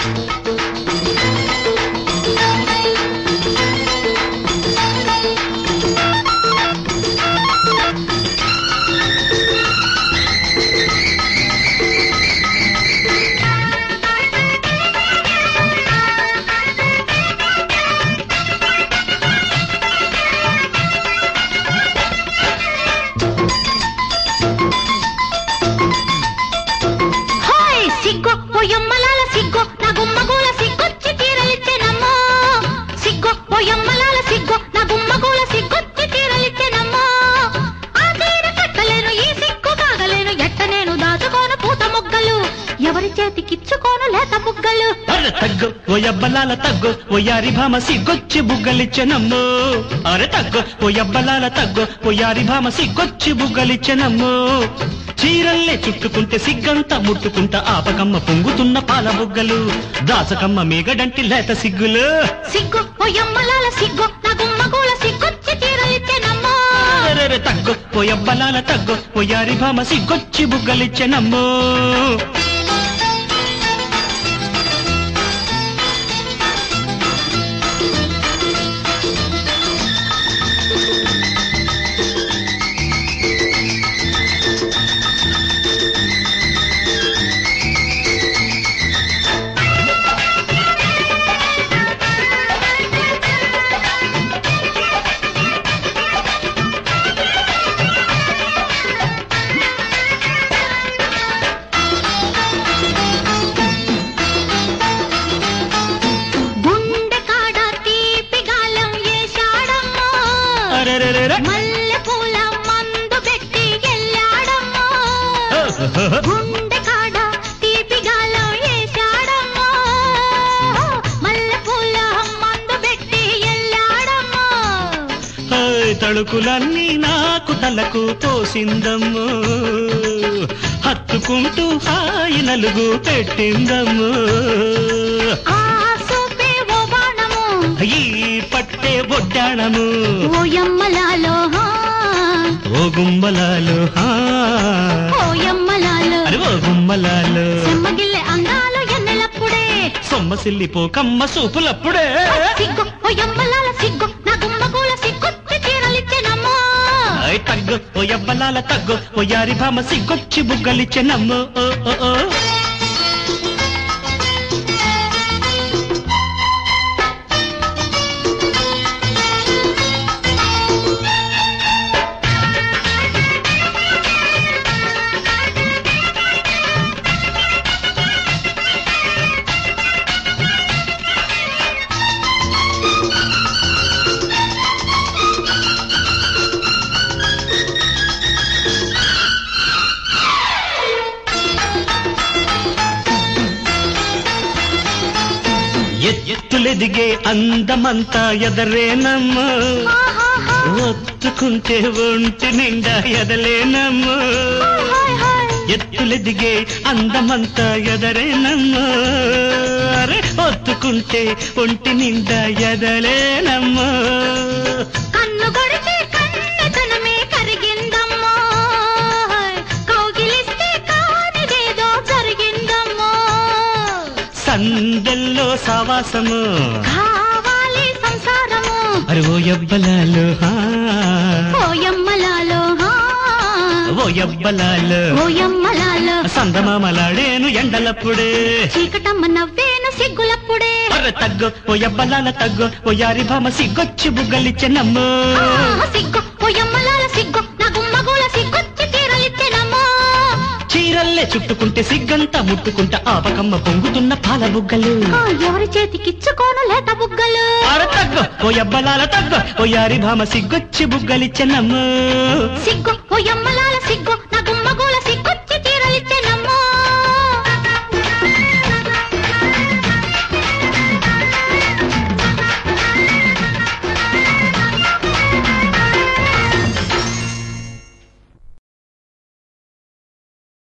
Hi సిగ్గో పోయమ్మలాల సిగ్గో నా గుమ్మగూల సిగ్గొచ్చి తీరలిచ్చెనమ్మో సిగ్గో పోయమ్మలాల సిగ్గో నా గుమ్మగూల సిగ్గొచ్చి తీరలిచ్చెనమ్మో ఆ తీర కట్టలేను ఈ సిగ్గు కాగలేను ఎట్ట నేను దాచుకోను పూత మొగ్గలు ఎవరి చేతికిచ్చుకోను లేత బుగ్గలు అరే తగ్గు ఓ అబ్బలాల తగ్గు ఓ యారి భామ సిగ్గొచ్చి బుగ్గలిచ్చనమ్ము అరే తగ్గు ఓ అబ్బలాల తగ్గు ఓ యారి భామ సిగ్గొచ్చి బుగ్గలిచ్చనమ్ము చీరల్లే చుట్టుకుంటే సిగ్గంతా ముట్టుకుంటా ఆపకమ్మ పొంగుతున్న పాల బుగ్గలు దాసకమ్మ మేగడంటి లేత సిగ్గులు సిగ్గు పోయమ్మలాల సిగ్గో నా గుమ్మగూల సిగ్గొచ్చి తీరలిచ్చెనమ్మో అరెరెరె తగ్గు ఓ అబ్బలాల తగ్గు ఓ యారి భామ సిగ్గొచ్చి బుగ్గలిచ్చనమ్ము గుండె కాడ తీపి గాలం ఏశాడమ్మో అరెరెరెరె. మల్లె పూల మందు పెట్టి ఎల్లాడమ్మో గుండె కాడ తీపి గాలం ఏశాడమ్మో మల్లె పూల మందు పెట్టి ఎల్లాడమ్మో హాయ్ తళుకులన్నీ నాకు తలకు పోసిందమ్ము హత్తుకుంటూ హాయి నలుగు పెట్టిందమ్ము ఆ సూపే ఓ బాణము ఈ పట్టే బొడ్డాణము ఓయమ్మలాలో హా, ఓ గుమ్మలాలు హా ఓయమ్మలాలో అరే ఓ గుమ్మలాలు చెమ్మగిల్లె అంగాలు ఎన్నెలప్పుడే సొమ్మసిల్లి పోకమ్మ సూపులప్పుడే సిగ్గు ఓయమ్మలాల సిగ్గు నా గుమ్మగూల సిగ్గొచ్చి చీరలిచ్చెనమ్మో హాయ్ తగ్గు ఓ ఎవ్వలాల తగ్గు ఓ యారి భామ సిగ్గొచ్చి బుగ్గలిచ్చెనమ్ము ఓ ఓ ఓ ఎత్తులెదిగే అందమంతా ఎదరేనమ్మా ఆహాహా, ఒత్తుకుంటే ఒంటి నిండా ఎదలేనమ్మా హాయ్ హాయ్. ఎత్తులెదిగే అందమంతా ఎదరేనమ్మా అరే ఒత్తుకుంటే ఒంటి నిండా ఎదలేనమ్మా కన్ను కొడితే కన్నెతనమే కరిగిందమ్మో కౌగిలిస్తే కానిదేదో జరిగిందమ్మో సందెల్లో సావాసము కావాలి సంసారము అరే ఓ ఎవ్వలాలు హా. ఓయమ్మలాలో హా, ఓ ఎవ్వలాలు ఓయమ్మలాలో సందమామలాడేను ఎండలప్పుడే చీకటమ్మ నవ్వేను సిగ్గులప్పుడే అరే తగ్గు ఓ ఎవ్వలాల తగ్గు ఓ యారి భామ సిగ్గొచ్చి బుగ్గలిచ్చెనమ్ము ఆ, సిగ్గు ఓయమ్మలాల సిగ్గు నా గుమ్మగూల సిగ్గొచ్చి తీరలిచ్చెనమ్మో చీరల్లే చుట్టుకుంటే సిగ్గంతా ముట్టుకుంటా ఆపకమ్మ పొంగుతున్న పాల బుగ్గలు ఆ, ఎవరి చేతికిచ్చుకోను లేత బుగ్గలు అరే తగ్గు ఓ ఎవ్వలాల తగ్గు ఓ యారి భామ సిగ్గొచ్చి బుగ్గలిచ్చెనమ్ము సిగ్గు ఓయమ్మలాల సిగ్గు నా